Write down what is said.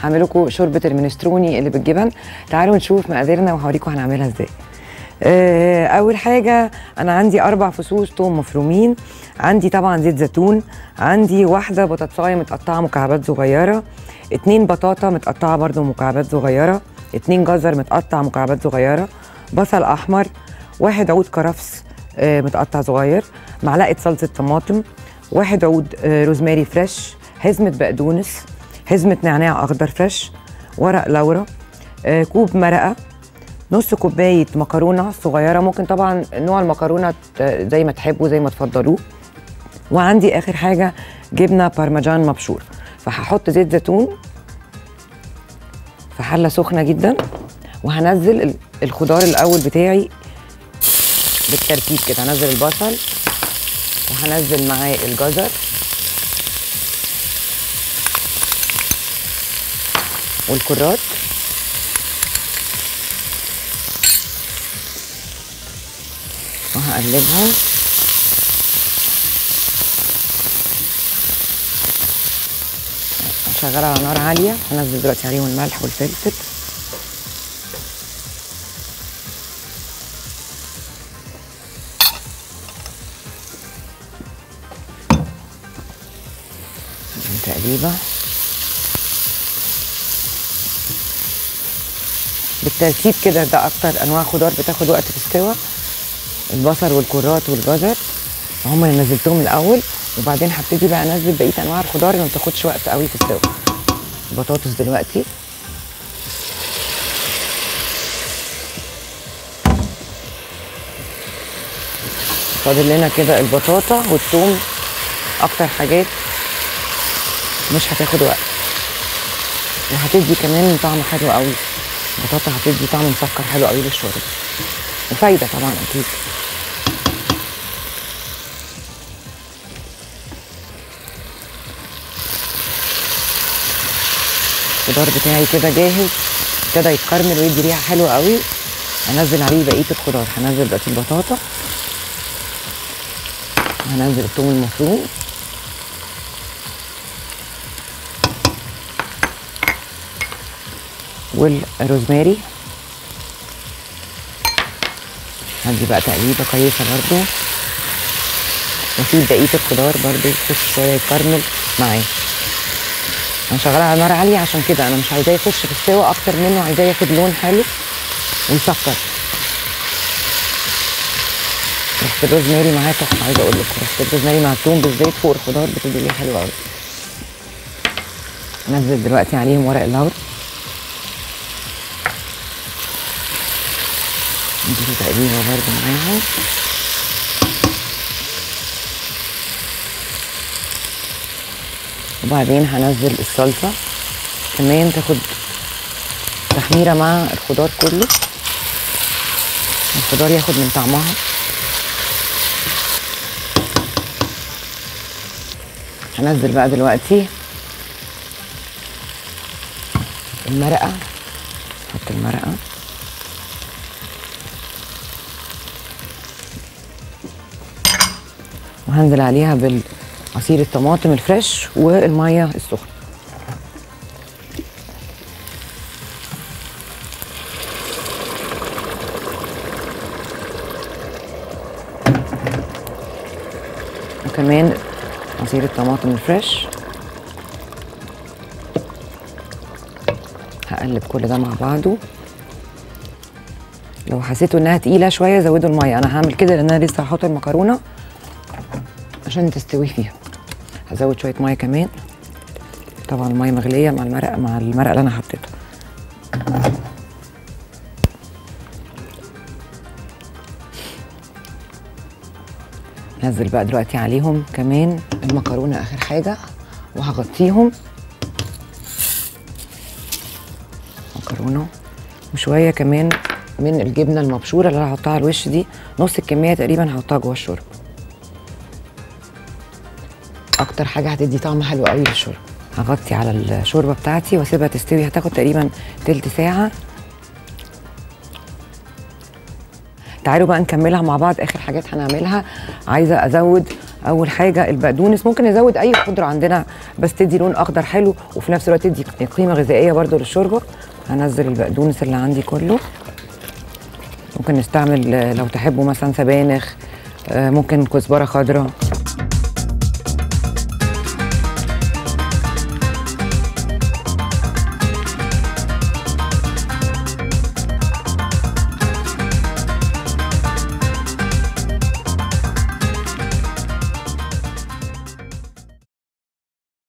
هعمل لكم شوربه المنستروني اللي بالجبن تعالوا نشوف مقاديرنا وهوريكم هنعملها ازاي آه، اول حاجه انا عندي اربع فصوص توم مفرومين عندي طبعا زيت زيتون عندي واحده بطاطسايه متقطعه مكعبات صغيره اتنين بطاطا متقطعه برضو مكعبات صغيره اتنين جزر متقطع مكعبات صغيره بصل احمر واحد عود كرفس آه، متقطع صغير معلقه صلصه طماطم واحد عود آه، روزماري فريش حزمه بقدونس حزمه نعناع اخضر فريش ورق لورا آه، كوب مرقه نص كوبايه مكرونه صغيره ممكن طبعا نوع المكرونه ت- زي ما تحبوا زي ما تفضلوه وعندي اخر حاجه جبنه بارميجان مبشور فهحط زيت زيتون في حله سخنه جدا وهنزل ال- الخضار الاول بتاعي بالترتيب كده هنزل البصل وهنزل معاه الجزر والكرات وهقلبهم شغالة على نار عالية هنزل دلوقتي عليهم الملح والفلفل تقريبا بالترتيب كده ده اكتر انواع خضار بتاخد وقت في السوا البصل والكرات والجزر هم اللي نزلتهم الاول وبعدين هبتدي بقى انزل بقيه انواع الخضار اللي ما بتاخدش وقت قوي في السوا البطاطس دلوقتي فاضل لنا كده البطاطا والثوم اكتر حاجات مش هتاخد وقت وهتدي كمان طعم حلو قوي البطاطا هتدي طعم مسكر حلو قوي للشوربه وفايده طبعا اكيد الخضار بتاعي كده جاهز ابتدى يتكرمل ويدي ريحه حلوه قوي هنزل عليه بقيه الخضار هنزل بقيه البطاطا هنزل الثوم المفروم والروزماري هدي بقى تقليبه كويسه برضو واسيب بقيه الخضار برضو يخش شويه يكرمل معاه انا شغاله على نار عاليه عشان كده انا مش عايزاه يخش في السوا اكتر منه عايزاه ياخد لون حلو ويسكر ريحه الروزماري معاه تحفه عايزه اقول لكم ريحه الروزماري مع الثوم بالزيت فوق الخضار بتدي ليه حلوه قوي نزل دلوقتي عليهم ورق اللورا نديله تقليبه برضه معاهم وبعدين هنزل الصلصه كمان تاخد تحميره مع الخضار كله الخضار ياخد من طعمها هنزل بقى دلوقتي المرقه نحط المرقه وهنزل عليها بالعصير الطماطم الفريش والميه السخنه وكمان عصير الطماطم الفريش هقلب كل ده مع بعضه لو حسيتوا انها تقيله شويه زودوا الميه انا هعمل كده لان انا لسه هحط المكرونه عشان تستوي فيها هزود شويه ميه كمان طبعا الميه مغليه مع المرقه مع المرقه اللي انا حطيتها نزل بقى دلوقتي عليهم كمان المكرونه اخر حاجه وهغطيهم مكرونه وشويه كمان من الجبنه المبشوره اللي انا هحطها على الوش دي نص الكميه تقريبا هحطها جوه الشوربه اكتر حاجه هتدي طعم حلو قوي للشوربه هغطي على الشوربه بتاعتي واسيبها تستوي هتاخد تقريبا تلت ساعه تعالوا بقى نكملها مع بعض اخر حاجات هنعملها عايزه ازود اول حاجه البقدونس ممكن نزود اي خضره عندنا بس تدي لون اخضر حلو وفي نفس الوقت تدي قيمه غذائيه برده للشوربه هنزل البقدونس اللي عندي كله ممكن نستعمل آه، لو تحبوا مثلا سبانخ آه، ممكن كزبره خضراء